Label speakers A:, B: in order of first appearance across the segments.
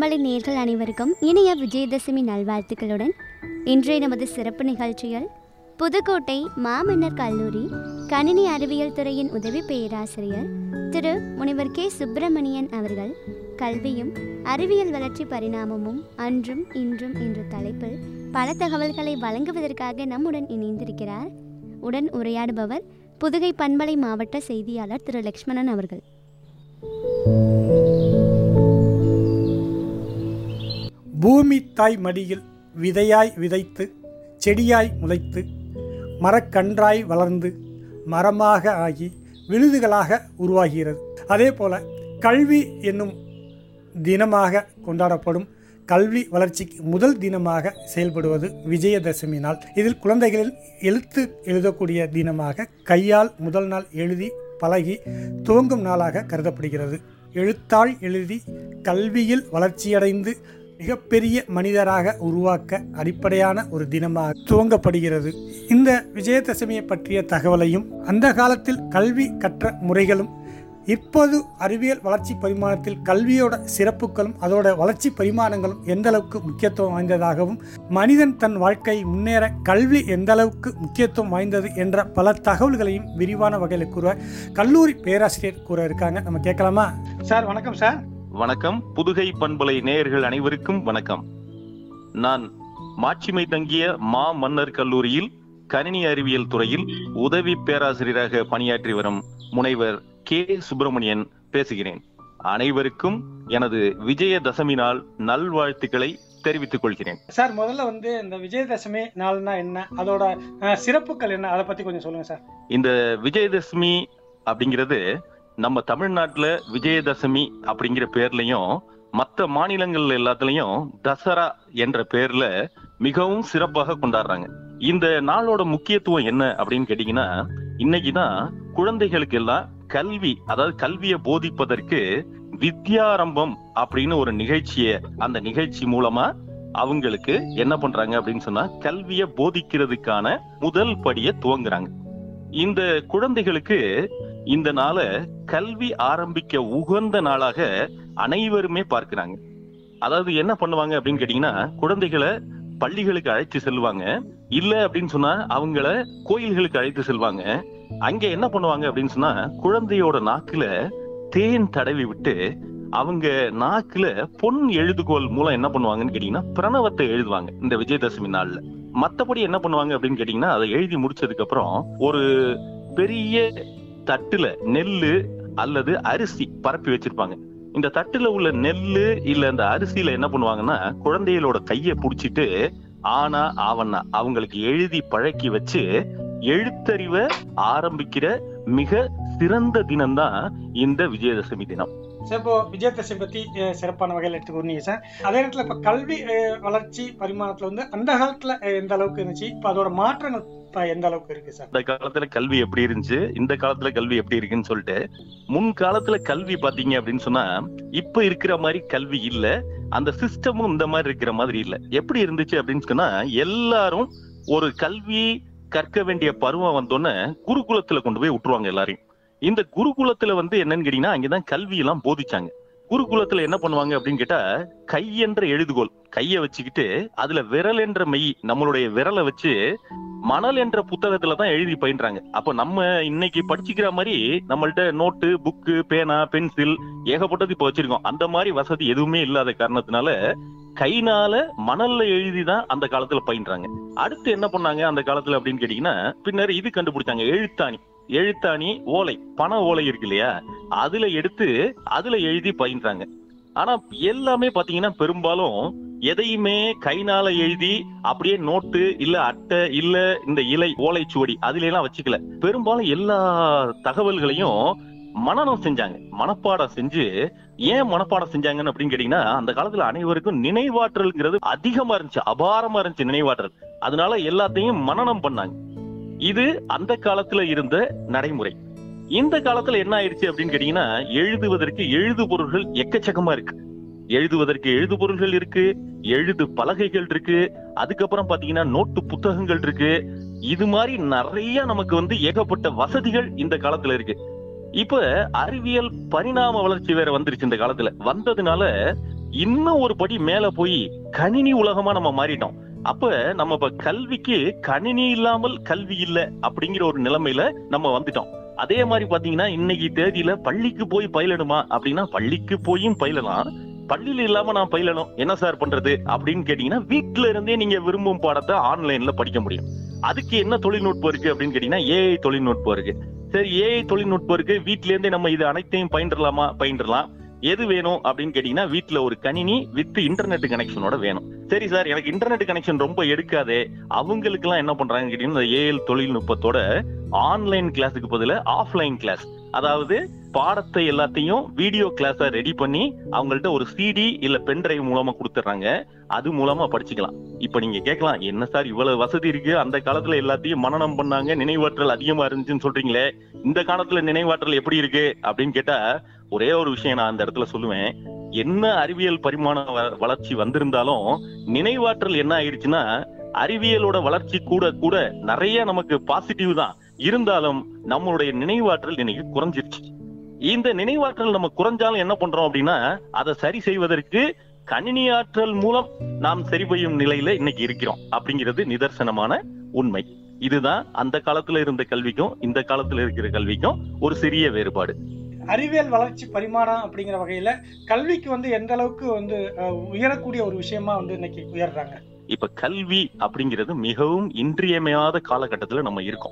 A: பண்பலை நேர்கள் அனைவருக்கும் இனிய விஜயதசமி நல்வாழ்த்துக்களுடன் இன்றைய நமது சிறப்பு நிகழ்ச்சியில் புதுக்கோட்டை மாமன்னர் கல்லூரி கணினி அறிவியல் துறையின் உதவி பேராசிரியர் திரு முனைவர் கே சுப்பிரமணியன் அவர்கள் கல்வியும் அறிவியல் வளர்ச்சி பரிணாமமும் அன்றும் இன்றும் என்ற தலைப்பில் பல தகவல்களை வழங்குவதற்காக நம்முடன் இணைந்திருக்கிறார் உடன் உரையாடுபவர் புதுகை பண்பலை மாவட்ட செய்தியாளர் திரு லக்ஷ்மணன் அவர்கள்
B: பூமி தாய் மடியில் விதையாய் விதைத்து செடியாய் முளைத்து மரக்கன்றாய் வளர்ந்து மரமாக ஆகி விழுதுகளாக உருவாகிறது அதே போல கல்வி என்னும் தினமாக கொண்டாடப்படும் கல்வி வளர்ச்சிக்கு முதல் தினமாக செயல்படுவது விஜயதசமி நாள் இதில் குழந்தைகளில் எழுத்து எழுதக்கூடிய தினமாக கையால் முதல் நாள் எழுதி பழகி துவங்கும் நாளாக கருதப்படுகிறது எழுத்தாள் எழுதி கல்வியில் வளர்ச்சியடைந்து மிகப்பெரிய மனிதராக உருவாக்க அடிப்படையான ஒரு தினமாக துவங்கப்படுகிறது இந்த விஜயதசமியை பற்றிய தகவலையும் அந்த காலத்தில் கல்வி கற்ற முறைகளும் இப்போது அறிவியல் வளர்ச்சி பரிமாணத்தில் கல்வியோட சிறப்புகளும் அதோட வளர்ச்சி பரிமாணங்களும் எந்த அளவுக்கு முக்கியத்துவம் வாய்ந்ததாகவும் மனிதன் தன் வாழ்க்கை முன்னேற கல்வி எந்த அளவுக்கு முக்கியத்துவம் வாய்ந்தது என்ற பல தகவல்களையும் விரிவான வகையில் கூற கல்லூரி பேராசிரியர் கூற இருக்காங்க நம்ம கேட்கலாமா சார் வணக்கம் சார்
C: வணக்கம் புதுகை பண்பலை நேயர்கள் அனைவருக்கும் வணக்கம் நான் மாட்சிமை தங்கிய மா மன்னர் கல்லூரியில் கணினி அறிவியல் துறையில் உதவி பேராசிரியராக பணியாற்றி வரும் முனைவர் கே சுப்பிரமணியன் பேசுகிறேன் அனைவருக்கும் எனது விஜயதசமி நாள் நல்வாழ்த்துக்களை தெரிவித்துக் கொள்கிறேன்
B: சார் முதல்ல வந்து இந்த விஜயதசமி நாள்னா என்ன அதோட அஹ், சிறப்புகள் என்ன அதை பத்தி கொஞ்சம் சொல்லுங்க சார்
C: இந்த விஜயதசமி அப்படிங்கிறது நம்ம தமிழ்நாட்டுல விஜயதசமி அப்படிங்கிற பேர்லயும் மற்ற மாநிலங்கள் எல்லாத்துலயும் தசரா என்ற பேர்ல மிகவும் சிறப்பாக கொண்டாடுறாங்க இந்த நாளோட முக்கியத்துவம் என்ன அப்படின்னு கேட்டீங்கன்னா இன்னைக்குதான் குழந்தைகளுக்கு எல்லாம் கல்வி அதாவது கல்வியை போதிப்பதற்கு வித்யாரம்பம் அப்படின்னு ஒரு நிகழ்ச்சிய அந்த நிகழ்ச்சி மூலமா அவங்களுக்கு என்ன பண்றாங்க அப்படின்னு சொன்னா கல்வியை போதிக்கிறதுக்கான முதல் படியை துவங்குறாங்க இந்த குழந்தைகளுக்கு இந்த நாளை கல்வி ஆரம்பிக்க உகந்த நாளாக அனைவருமே பார்க்கிறாங்க அதாவது என்ன பண்ணுவாங்க அப்படின்னு கேட்டீங்கன்னா குழந்தைகளை பள்ளிகளுக்கு அழைத்து செல்வாங்க இல்ல அப்படின்னு சொன்னா அவங்கள கோயில்களுக்கு அழைத்து செல்வாங்க அங்க என்ன பண்ணுவாங்க அப்படின்னு சொன்னா குழந்தையோட நாக்குல தேன் தடவி விட்டு அவங்க நாக்குல பொன் எழுதுகோல் மூலம் என்ன பண்ணுவாங்கன்னு கேட்டீங்கன்னா பிரணவத்தை எழுதுவாங்க இந்த விஜயதசமி நாள்ல மத்தபடி என்ன பண்ணுவாங்க அப்படின்னு கேட்டீங்கன்னா அதை எழுதி முடிச்சதுக்கு அப்புறம் ஒரு பெரிய தட்டுல நெல்லு அல்லது அரிசி பரப்பி வச்சிருப்பாங்க இந்த தட்டுல உள்ள நெல்லு இல்ல இந்த அரிசியில என்ன பண்ணுவாங்கன்னா குழந்தைகளோட கைய புடிச்சிட்டு ஆனா ஆவண்ணா அவங்களுக்கு எழுதி பழக்கி வச்சு எழுத்தறிவை ஆரம்பிக்கிற மிக சிறந்த தினம்தான் இந்த விஜயதசமி தினம்
B: சார் இப்போ விஜயதசமி பத்தி அஹ், சிறப்பான வகையில் எடுத்துக்கொண்டீங்க சார் அதே நேரத்தில் இப்போ கல்வி அஹ், வளர்ச்சி பரிமாணத்துல வந்து அந்த காலத்துல அஹ், எந்த அளவுக்கு இருந்துச்சு இப்போ அதோட மாற்றங்கள் இப்போ எந்த அளவுக்கு இருக்கு சார்
C: அந்த காலத்துல கல்வி எப்படி இருந்துச்சு இந்த காலத்துல கல்வி எப்படி இருக்குன்னு சொல்லிட்டு முன் காலத்துல கல்வி பாத்தீங்க அப்படின்னு சொன்னா இப்ப இருக்கிற மாதிரி கல்வி இல்ல அந்த சிஸ்டமும் இந்த மாதிரி இருக்கிற மாதிரி இல்ல எப்படி இருந்துச்சு அப்படின்னு சொன்னா எல்லாரும் ஒரு கல்வி கற்க வேண்டிய பருவம் வந்தோன்னே குருகுலத்துல கொண்டு போய் விட்டுருவாங்க எல்லாரையும் இந்த குருகுலத்துல வந்து என்னன்னு கேட்டீங்கன்னா அங்கதான் கல்வி எல்லாம் போதிச்சாங்க குருகுலத்துல என்ன பண்ணுவாங்க அப்படின்னு கேட்டா கை என்ற எழுதுகோல் கைய வச்சுக்கிட்டு அதுல விரல் என்ற மெய் நம்மளுடைய விரலை வச்சு மணல் என்ற புத்தகத்துல தான் எழுதி பயின்றாங்க அப்ப நம்ம இன்னைக்கு படிச்சுக்கிற மாதிரி நம்மள்ட்ட நோட்டு புக்கு பேனா பென்சில் ஏகப்பட்டது இப்ப வச்சிருக்கோம் அந்த மாதிரி வசதி எதுவுமே இல்லாத காரணத்தினால கைனால மணல்ல எழுதி தான் அந்த காலத்துல பயின்றாங்க அடுத்து என்ன பண்ணாங்க அந்த காலத்துல அப்படின்னு கேட்டீங்கன்னா பின்னர் இது கண்டுபிடிச்சாங்க எழுத்தாணி எழுத்தாணி ஓலை பண ஓலை இருக்கு இல்லையா அதுல எடுத்து அதுல எழுதி பயின்றாங்க ஆனா எல்லாமே பாத்தீங்கன்னா பெரும்பாலும் எதையுமே கைனால எழுதி அப்படியே நோட்டு இல்ல அட்டை இல்ல இந்த இலை ஓலைச்சுவடி அதுல எல்லாம் வச்சுக்கல பெரும்பாலும் எல்லா தகவல்களையும் மனனம் செஞ்சாங்க மனப்பாடம் செஞ்சு ஏன் மனப்பாடம் செஞ்சாங்கன்னு அப்படின்னு கேட்டீங்கன்னா அந்த காலத்துல அனைவருக்கும் நினைவாற்றல்ங்கிறது அதிகமா இருந்துச்சு அபாரமா இருந்துச்சு நினைவாற்றல் அதனால எல்லாத்தையும் மனனம் பண்ணாங்க இது அந்த காலத்துல இருந்த நடைமுறை இந்த காலத்துல என்ன ஆயிடுச்சு அப்படின்னு கேட்டீங்கன்னா எழுதுவதற்கு எழுது பொருள்கள் எக்கச்சக்கமா இருக்கு எழுதுவதற்கு எழுது பொருள்கள் இருக்கு எழுது பலகைகள் இருக்கு அதுக்கப்புறம் பாத்தீங்கன்னா நோட்டு புத்தகங்கள் இருக்கு இது மாதிரி நிறைய நமக்கு வந்து ஏகப்பட்ட வசதிகள் இந்த காலத்துல இருக்கு இப்ப அறிவியல் பரிணாம வளர்ச்சி வேற வந்துருச்சு இந்த காலத்துல வந்ததுனால இன்னும் ஒரு படி மேல போய் கணினி உலகமா நம்ம மாறிட்டோம் அப்ப நம்ம இப்ப கல்விக்கு கணினி இல்லாமல் கல்வி இல்ல அப்படிங்கிற ஒரு நிலைமையில நம்ம வந்துட்டோம் அதே மாதிரி பாத்தீங்கன்னா இன்னைக்கு தேதியில பள்ளிக்கு போய் பயிலணுமா அப்படின்னா பள்ளிக்கு போயும் பயிலலாம் பள்ளியில இல்லாம நான் பயிலணும் என்ன சார் பண்றது அப்படின்னு கேட்டீங்கன்னா வீட்டுல இருந்தே நீங்க விரும்பும் பாடத்தை ஆன்லைன்ல படிக்க முடியும் அதுக்கு என்ன தொழில்நுட்பம் இருக்கு அப்படின்னு கேட்டீங்கன்னா ஏஐ தொழில்நுட்பம் இருக்கு சரி ஏஐ தொழில்நுட்பம் இருக்கு வீட்ல இருந்தே நம்ம இது அனைத்தையும் பயின்றலாமா பயின்றலாம் எது வேணும் அப்படின்னு கேட்டீங்கன்னா வீட்ல ஒரு கணினி வித் இன்டர்நெட் கனெக்ஷனோட வேணும் சரி சார் எனக்கு இன்டர்நெட் கனெக்ஷன் ரொம்ப எடுக்காதே அவங்களுக்கு எல்லாம் என்ன பண்றாங்க கேட்டீங்கன்னா இந்த ஏஎல் தொழில்நுட்பத்தோட ஆன்லைன் கிளாஸுக்கு பதிலா ஆஃப்லைன் கிளாஸ் அதாவது பாடத்தை எல்லாத்தையும் வீடியோ கிளாஸா ரெடி பண்ணி அவங்கள்ட்ட ஒரு சிடி இல்ல பென் டிரைவ் மூலமா கொடுத்துட்றாங்க அது மூலமா படிச்சுக்கலாம் இப்ப நீங்க கேட்கலாம் என்ன சார் இவ்வளவு வசதி இருக்கு அந்த காலத்துல எல்லாத்தையும் மனனம் பண்ணாங்க நினைவாற்றல் அதிகமா இருந்துச்சுன்னு சொல்றீங்களே இந்த காலத்துல நினைவாற்றல் எப்படி இருக்கு அப்படின்னு கேட்டா ஒரே ஒரு விஷயம் நான் அந்த இடத்துல சொல்லுவேன் என்ன அறிவியல் பரிமாண வ- வளர்ச்சி வந்திருந்தாலும் நினைவாற்றல் என்ன ஆயிடுச்சுன்னா அறிவியலோட வளர்ச்சி கூட கூட நிறைய நமக்கு பாசிட்டிவ் தான் இருந்தாலும் நம்மளுடைய நினைவாற்றல் இன்னைக்கு குறைஞ்சிருச்சு இந்த நினைவாற்றல் நம்ம குறைஞ்சாலும் என்ன பண்றோம் அப்படின்னா அதை சரி செய்வதற்கு கணினி ஆற்றல் மூலம் நாம் சரி செய்யும் நிலையில இன்னைக்கு இருக்கிறோம் அப்படிங்கிறது நிதர்சனமான உண்மை இதுதான் அந்த காலத்துல இருந்த கல்விக்கும் இந்த காலத்துல இருக்கிற கல்விக்கும் ஒரு சிறிய வேறுபாடு
B: அறிவியல் வளர்ச்சி பரிமாணம் அப்படிங்கிற வகையில கல்விக்கு வந்து எந்த அளவுக்கு வந்து அஹ், உயரக்கூடிய ஒரு விஷயமா வந்து இன்னைக்கு உயர்றாங்க
C: இப்ப கல்வி அப்படிங்கிறது மிகவும் இன்றியமையாத காலகட்டத்துல நம்ம இருக்கோம்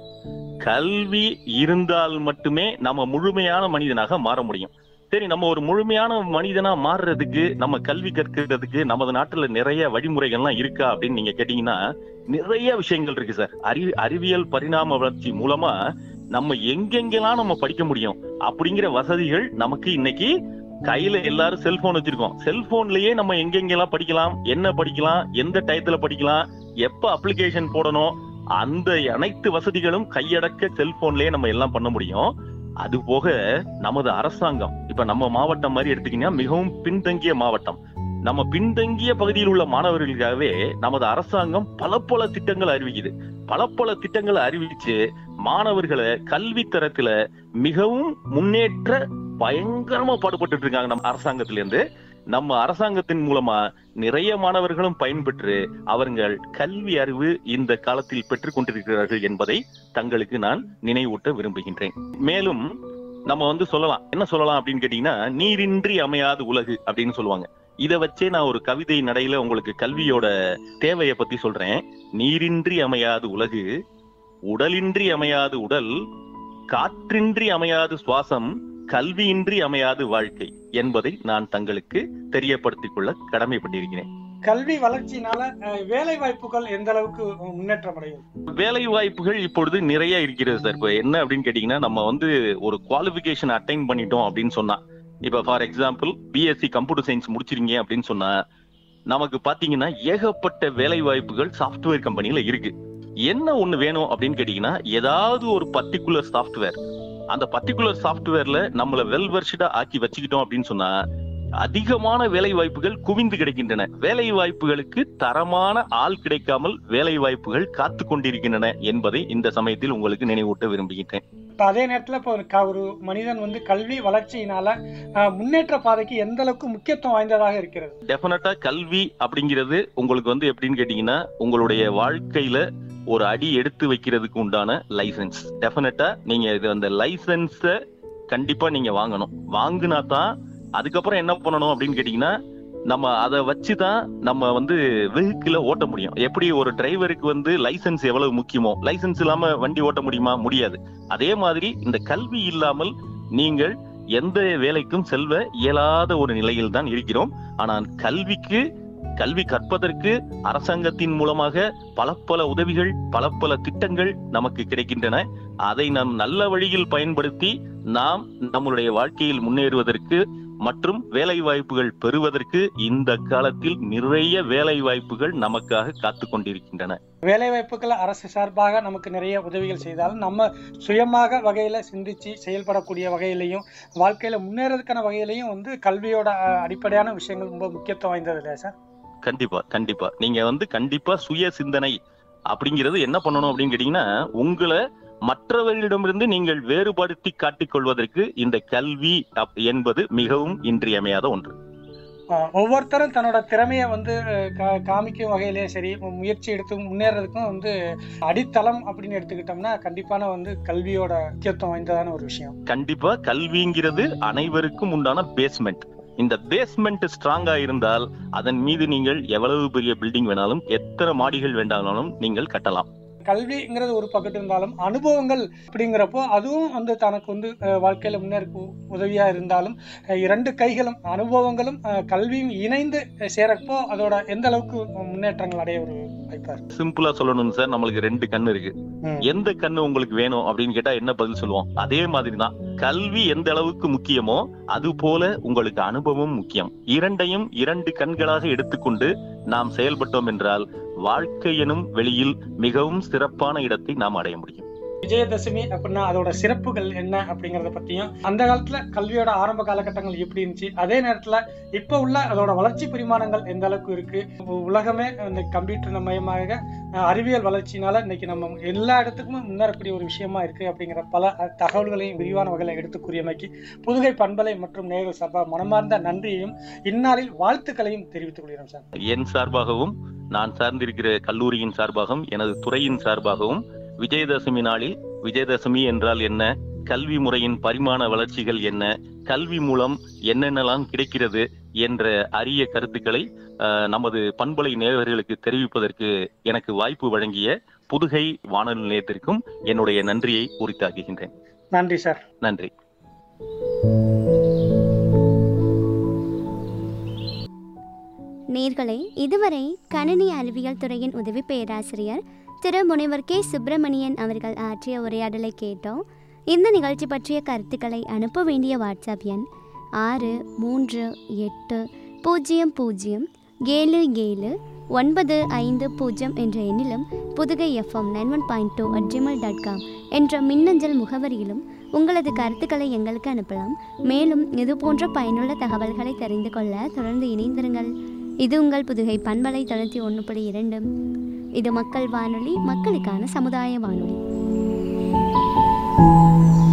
C: கல்வி இருந்தால் மட்டுமே நம்ம முழுமையான மனிதனாக மாற முடியும் சரி நம்ம ஒரு முழுமையான மனிதனா மாறுறதுக்கு நம்ம கல்வி கற்கிறதுக்கு நமது நாட்டுல நிறைய வழிமுறைகள்லாம் இருக்கா அப்படின்னு நீங்க கேட்டீங்கன்னா நிறைய விஷயங்கள் இருக்கு சார் அறி அறிவியல் பரிணாம வளர்ச்சி மூலமா நம்ம எங்கெங்கெல்லாம் நம்ம படிக்க முடியும் அப்படிங்கிற வசதிகள் நமக்கு இன்னைக்கு கையில எல்லாரும் செல்போன் வச்சிருக்கோம் செல்போன்லயே நம்ம எங்கெங்கெல்லாம் படிக்கலாம் என்ன படிக்கலாம் எந்த டயத்துல படிக்கலாம் எப்ப அப்ளிகேஷன் போடணும் அந்த அனைத்து வசதிகளும் கையடக்க செல்போன்லயே நம்ம எல்லாம் பண்ண முடியும் அது போக நமது அரசாங்கம் இப்ப நம்ம மாவட்டம் மாதிரி எடுத்துக்கிட்டீங்கன்னா மிகவும் பின்தங்கிய மாவட்டம் நம்ம பின்தங்கிய பகுதியில் உள்ள மாணவர்களுக்காகவே நமது அரசாங்கம் பல பல திட்டங்கள் அறிவிக்குது பல பல திட்டங்களை அறிவிச்சு மாணவர்களை கல்வி தரத்துல மிகவும் முன்னேற்ற பயங்கரமா பாடுபட்டு இருக்காங்க நம்ம அரசாங்கத்தில இருந்து நம்ம அரசாங்கத்தின் மூலமா நிறைய மாணவர்களும் பயன்பெற்று அவர்கள் கல்வி அறிவு இந்த காலத்தில் பெற்றுக் கொண்டிருக்கிறார்கள் என்பதை தங்களுக்கு நான் நினைவூட்ட விரும்புகின்றேன் மேலும் நம்ம வந்து சொல்லலாம் என்ன சொல்லலாம் அப்படின்னு கேட்டீங்கன்னா நீரின்றி அமையாது உலகு அப்படின்னு சொல்லுவாங்க இத வச்சே நான் ஒரு கவிதை நடையில உங்களுக்கு கல்வியோட தேவையை பத்தி சொல்றேன் நீரின்றி அமையாது உலகு உடலின்றி அமையாது உடல் காற்றின்றி அமையாது சுவாசம் கல்வியின்றி அமையாது வாழ்க்கை என்பதை நான் தங்களுக்கு தெரியப்படுத்திக் கொள்ள கடமைப்பட்டிருக்கிறேன்
B: கல்வி வளர்ச்சியினால அஹ், வேலை வாய்ப்புகள் எந்த அளவுக்கு முன்னேற்றம் அடையும்
C: வேலை வாய்ப்புகள் இப்பொழுது நிறைய இருக்கிறது சார் இப்போ என்ன அப்படின்னு கேட்டீங்கன்னா நம்ம வந்து ஒரு குவாலிஃபிகேஷன் அட்டைன் பண்ணிட்டோம் அப்படின்னு சொன்னா இப்ப for example BSc computer science முடிச்சிருங்க அப்படின்னு சொன்னா நமக்கு பாத்தீங்கன்னா ஏகப்பட்ட வேலை வாய்ப்புகள் சாஃப்ட்வேர் கம்பெனில இருக்கு என்ன ஒண்ணு வேணும் அப்படின்னு கேட்டீங்கன்னா ஏதாவது ஒரு பர்டிகுலர் சாஃப்ட்வேர் அந்த பர்டிகுலர் சாஃப்ட்வேர்ல நம்மள வெல் வெர்ஷடா ஆக்கி வச்சுக்கிட்டோம் அப்படின்னு சொன்னா அதிகமான வேலை வாய்ப்புகள் குவிந்து கிடைக்கின்றன வேலை வாய்ப்புகளுக்கு தரமான ஆள் கிடைக்காமல் வேலை வாய்ப்புகள் காத்து கொண்டிருக்கின்றன என்பதை இந்த சமயத்தில் உங்களுக்கு நினைவூட்ட விரும்புகின்றேன்
B: இப்ப அதே நேரத்துல இப்போ ஒரு க- ஒரு மனிதன் வந்து கல்வி வளர்ச்சியினால அஹ், முன்னேற்ற பாதைக்கு எந்த அளவுக்கு முக்கியத்துவம் வாய்ந்ததாக இருக்கிறது
C: டெஃபினட்டா கல்வி அப்படிங்கிறது உங்களுக்கு வந்து எப்படின்னு கேட்டீங்கன்னா உங்களுடைய வாழ்க்கையில ஒரு அடி எடுத்து வைக்கிறதுக்கு உண்டான லைசன்ஸ் டெஃபினட்டா நீங்க இது அந்த லைசன்ஸ கண்டிப்பா நீங்க வாங்கணும் வாங்கினா தான் அதுக்கப்புறம் என்ன பண்ணணும் அப்படின்னு கேட்டீங்கன்னா நம்ம அதை வச்சுதான் நம்ம வந்து வெஹிக்கிள ஓட்ட முடியும் எப்படி ஒரு டிரைவருக்கு வந்து லைசன்ஸ் எவ்வளவு முக்கியமோ லைசன்ஸ் இல்லாம வண்டி ஓட்ட முடியுமா முடியாது அதே மாதிரி இந்த கல்வி இல்லாமல் நீங்கள் எந்த வேலைக்கும் செல்வ இயலாத ஒரு நிலையில் தான் இருக்கிறோம் ஆனால் கல்விக்கு கல்வி கற்பதற்கு அரசாங்கத்தின் மூலமாக பல பல உதவிகள் பல பல திட்டங்கள் நமக்கு கிடைக்கின்றன அதை நாம் நல்ல வழியில் பயன்படுத்தி நாம் நம்மளுடைய வாழ்க்கையில் முன்னேறுவதற்கு மற்றும் வேலை வாய்ப்புகள் பெறுவதற்கு இந்த காலத்தில் நிறைய வேலை வாய்ப்புகள் நமக்காக காத்து கொண்டிருக்கின்றன
B: வேலை வாய்ப்புகள் அரசு சார்பாக நமக்கு நிறைய உதவிகள் செய்தாலும் நம்ம சுயமாக வகையில சிந்திச்சு செயல்படக்கூடிய வகையிலையும் வாழ்க்கையில முன்னேறதுக்கான வகையிலையும் வந்து கல்வியோட அஹ், அடிப்படையான விஷயங்கள் ரொம்ப முக்கியத்துவம் வாய்ந்தது இல்லையா சார்
C: கண்டிப்பா கண்டிப்பா நீங்க வந்து கண்டிப்பா சுய சிந்தனை அப்படிங்கிறது என்ன பண்ணணும் அப்படின்னு கேட்டீங்கன்னா உங்களை மற்றவர்களிடமிருந்து நீங்கள் வேறுபடுத்தி காட்டிக் கொள்வதற்கு இந்த கல்வி அப்- என்பது மிகவும் இன்றியமையாத ஒன்று
B: ஆஹ் ஒவ்வொருத்தரும் தன்னோட திறமையை வந்து அஹ், கா- காமிக்கும் வகையிலேயும் சரி முயற்சி எடுத்து முன்னேறதுக்கும் வந்து அடித்தளம் அப்படின்னு எடுத்துக்கிட்டோம்னா கண்டிப்பான வந்து கல்வியோட முக்கியத்துவம் வாய்ந்ததான ஒரு விஷயம்
C: கண்டிப்பா கல்விங்கிறது அனைவருக்கும் உண்டான பேஸ்மெண்ட் இந்த பேஸ்மெண்ட் ஸ்ட்ராங்கா இருந்தால் அதன் மீது நீங்கள் எவ்வளவு பெரிய பில்டிங் வேணாலும் எத்தனை மாடிகள் வேண்டாலும் நீங்கள் கட்டலாம்
B: கல்விங்கிறது ஒரு பக்கத்து இருந்தாலும் அனுபவங்கள் அப்படிங்கிறப்போ அதுவும் வந்து தனக்கு வந்து அஹ், வாழ்க்கையில முன்னேறக்கு உதவியா இருந்தாலும் அஹ், இரண்டு கைகளும் அனுபவங்களும் அஹ், கல்வியும் இணைந்து சேரப்போ அதோட எந்த அளவுக்கு முன்னேற்றங்கள் அடைய ஒரு வாய்ப்பா இருக்கு
C: சிம்பிளா சொல்லணும் சார் நம்மளுக்கு ரெண்டு கண்ணு இருக்கு
B: ம்.
C: எந்த கண்ணு உங்களுக்கு வேணும் அப்படின்னு கேட்டா என்ன பதில் சொல்லுவோம் அதே மாதிரி தான் கல்வி எந்த அளவுக்கு முக்கியமோ அது போல உங்களுக்கு அனுபவம் முக்கியம் இரண்டையும் இரண்டு கண்களாக எடுத்துக்கொண்டு நாம் செயல்பட்டோம் என்றால் வாழ்க்கை எனும் வெளியில் மிகவும் சிறப்பான இடத்தை நாம் அடைய முடியும்
B: விஜயதசமி அப்படின்னா அதோட சிறப்புகள் என்ன அப்படிங்கறத பத்தியும் அந்த காலத்துல கல்வியோட ஆரம்ப காலகட்டங்கள் எப்படி இருந்துச்சு அதே நேரத்துல இப்ப உள்ள அதோட வளர்ச்சி பரிமாணங்கள் எந்த அளவுக்கு இருக்கு உலகமே இந்த கம்ப்யூட்டர் மயமாக அஹ், அறிவியல் வளர்ச்சினால இன்னைக்கு நம்ம எல்லா இடத்துக்குமே முன்னேறக்கூடிய ஒரு விஷயமா இருக்கு அப்படிங்கிற பல அஹ், தகவல்களையும் விரிவான வகையில எடுத்து கூறியமைக்கு புதுகை பண்பலை மற்றும் நேர்கள் சார்பாக மனமார்ந்த நன்றியையும் இந்நாளில் வாழ்த்துக்களையும் தெரிவித்துக் கொள்கிறோம் சார்
C: என் சார்பாகவும் நான் சார்ந்திருக்கிற கல்லூரியின் சார்பாகவும் எனது துறையின் சார்பாகவும் விஜயதசமி நாளில் விஜயதசமி என்றால் என்ன கல்வி முறையின் பரிமாண வளர்ச்சிகள் என்ன கல்வி மூலம் என்னென்னலாம் கிடைக்கிறது என்ற அரிய கருத்துக்களை அஹ், நமது பண்பலை நேயர்களுக்கு தெரிவிப்பதற்கு எனக்கு வாய்ப்பு வழங்கிய புதுகை வானொலி நிலையத்திற்கும் என்னுடைய நன்றியை உரித்தாக்குகின்றேன்
B: நன்றி சார்
C: நன்றி
A: நேர்களே இதுவரை கணினி அறிவியல் துறையின் உதவி பேராசிரியர் திரு முனைவர் கே சுப்பிரமணியன் அவர்கள் ஆற்றிய உரையாடலை கேட்டோம் இந்த நிகழ்ச்சி பற்றிய கருத்துக்களை அனுப்ப வேண்டிய வாட்ஸ்அப் எண் ஆறு மூன்று எட்டு பூஜ்ஜியம் பூஜ்ஜியம் ஏழு ஏழு ஒன்பது ஐந்து பூஜ்ஜியம் என்ற எண்ணிலும் Pudugai FM nine one point two at Gmail dot com என்ற மின்னஞ்சல் முகவரியிலும் உங்களது கருத்துக்களை எங்களுக்கு அனுப்பலாம் மேலும் இது போன்ற பயனுள்ள தகவல்களை தெரிந்து கொள்ள தொடர்ந்து இணைந்திருங்கள் இது உங்கள் புதுகை பண்பலை தொண்ணூற்றி ஒன்று புள்ளி இரண்டு இது மக்கள் வானொலி மக்களுக்கான சமுதாய வானொலி